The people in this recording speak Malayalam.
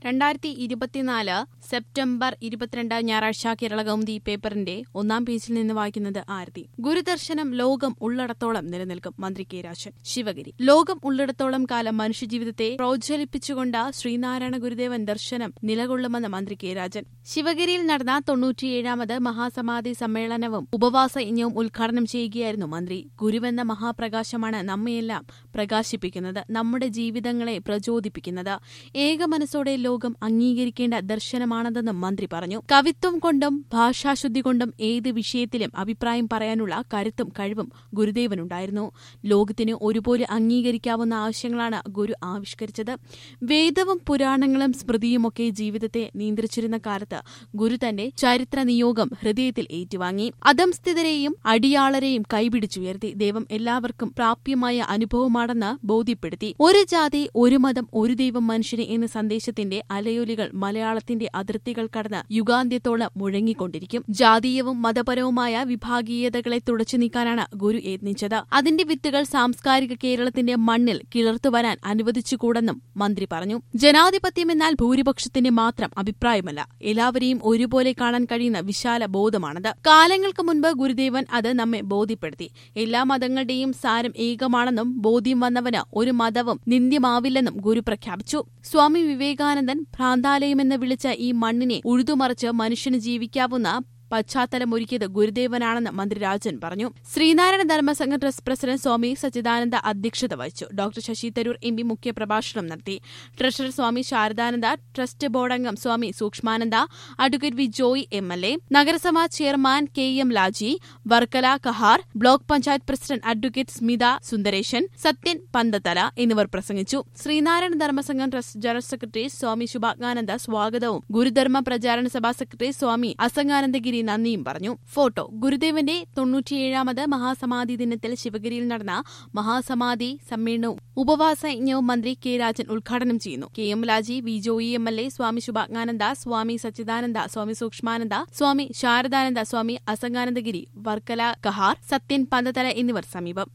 രണ്ടായിരത്തി ഇരുപത്തിനാല് സെപ്റ്റംബർ ഇരുപത്തിരണ്ട് ഞായറാഴ്ച കേരള കൗമുദി പേപ്പറിന്റെ ഒന്നാം പേജിൽ നിന്ന് വായിക്കുന്നത് ആരതി ഗുരുദർശനം ലോകം ഉള്ളിടത്തോളം നിലനിൽക്കും മന്ത്രി കെ രാജൻ ശിവഗിരി ലോകം ഉള്ളിടത്തോളം കാലം മനുഷ്യജീവിതത്തെ പ്രോജ്വലിപ്പിച്ചുകൊണ്ട് ശ്രീനാരായണ ഗുരുദേവൻ ദർശനം നിലകൊള്ളുമെന്ന് മന്ത്രി കെ രാജൻ ശിവഗിരിയിൽ നടന്ന തൊണ്ണൂറ്റിയേഴാമത് മഹാസമാധി സമ്മേളനവും ഉപവാസ യജ്ഞവും ഉദ്ഘാടനം ചെയ്യുകയായിരുന്നു മന്ത്രി ഗുരുവെന്ന മഹാപ്രകാശമാണ് നമ്മയെല്ലാം പ്രകാശിപ്പിക്കുന്നത് നമ്മുടെ ജീവിതങ്ങളെ പ്രചോദിപ്പിക്കുന്നത് ഏക മനസ്സോടെ ലോകം അംഗീകരിക്കേണ്ട ദർശനമാണതെന്നും മന്ത്രി പറഞ്ഞു കവിത്വം കൊണ്ടും ഭാഷാശുദ്ധി കൊണ്ടും ഏത് വിഷയത്തിലും അഭിപ്രായം പറയാനുള്ള കരുത്തും കഴിവും ഗുരുദേവനുണ്ടായിരുന്നു ലോകത്തിന് ഒരുപോലെ അംഗീകരിക്കാവുന്ന ആവശ്യങ്ങളാണ് ഗുരു ആവിഷ്കരിച്ചത് വേദവും പുരാണങ്ങളും സ്മൃതിയുമൊക്കെ ജീവിതത്തെ നിയന്ത്രിച്ചിരുന്ന കാലത്ത് ഗുരു തന്റെ ചരിത്ര നിയോഗം ഹൃദയത്തിൽ ഏറ്റുവാങ്ങി അധംസ്ഥിതരെയും അടിയാളരെയും കൈപിടിച്ചുയർത്തി ദൈവം എല്ലാവർക്കും പ്രാപ്യമായ അനുഭവമാണെന്ന് ബോധ്യപ്പെടുത്തി ഒരു ജാതി ഒരു മതം ഒരു ദൈവം മനുഷ്യന് എന്ന സന്ദേശത്തിന്റെ അലയൊലികൾ മലയാളത്തിന്റെ അതിർത്തികൾ കടന്ന് യുഗാന്ത്യത്തോളം മുഴങ്ങിക്കൊണ്ടിരിക്കും ജാതീയവും മതപരവുമായ വിഭാഗീയതകളെ തുടച്ചു നീക്കാനാണ് ഗുരു യത്നിച്ചത് അതിന്റെ വിത്തുകൾ സാംസ്കാരിക കേരളത്തിന്റെ മണ്ണിൽ കിളർത്തുവരാൻ അനുവദിച്ചുകൂടെന്നും മന്ത്രി പറഞ്ഞു ജനാധിപത്യം എന്നാൽ ഭൂരിപക്ഷത്തിന്റെ മാത്രം അഭിപ്രായമല്ല എല്ലാവരെയും ഒരുപോലെ കാണാൻ കഴിയുന്ന വിശാല ബോധമാണത് കാലങ്ങൾക്ക് മുൻപ് ഗുരുദേവൻ അത് നമ്മെ ബോധ്യപ്പെടുത്തി എല്ലാ മതങ്ങളുടെയും സാരം ഏകമാണെന്നും ബോധ്യം വന്നവന് ഒരു മതവും നിന്ദ്യമാവില്ലെന്നും ഗുരു പ്രഖ്യാപിച്ചു സ്വാമി വിവേകാനന്ദൻ ഭ്രാന്താലയമെന്ന് വിളിച്ച ഈ മണ്ണിനെ ഉഴുതുമറിച്ച് മനുഷ്യന് ജീവിക്കാവുന്ന പശ്ചാത്തലമൊരുക്കിയത് ഗുരുദേവനാണെന്ന് മന്ത്രി രാജൻ പറഞ്ഞു ശ്രീനാരായണ ധർമ്മസംഘ ട്രസ്റ്റ് പ്രസിഡന്റ് സ്വാമി സച്ചിദാനന്ദ അധ്യക്ഷത വഹിച്ചു doctor Shashi Tharoor M P മുഖ്യപ്രഭാഷണം നടത്തി treasurer Swami Saradananda trust board അംഗം Swami Sukshmananda advocate V Joy M L A നഗരസഭാ chairman K M Laji Varkala Kahar block panchayat president advocate Smitha Sundaresan Sathyan Panthathala എന്നിവർ പ്രസംഗിച്ചു Sreenarayana Dharmasangham trust general secretary Swami Shubhangananda സ്വാഗതവും ഗുരുധർമ്മ പ്രചാരണ സഭാ സെക്രട്ടറി സ്വാമി അസംഗാനന്ദഗിരി നന്ദിയും പറഞ്ഞു ഫോട്ടോ ഗുരുദേവന്റെ തൊണ്ണൂറ്റിയേഴാമത് മഹാസമാധി ദിനത്തിൽ ശിവഗിരിയിൽ നടന്ന മഹാസമാധി സമ്മേളനവും ഉപവാസ യജ്ഞവും മന്ത്രി കെ രാജൻ ഉദ്ഘാടനം ചെയ്യുന്നു K M Laji V Joy M L A Swami Shubhangananda Swami Sachidananda Swami Sukshmananda Swami Saradananda Swami Asanganandagiri Varkala Kahar Sathyan Panthathala എന്നിവർ സമീപം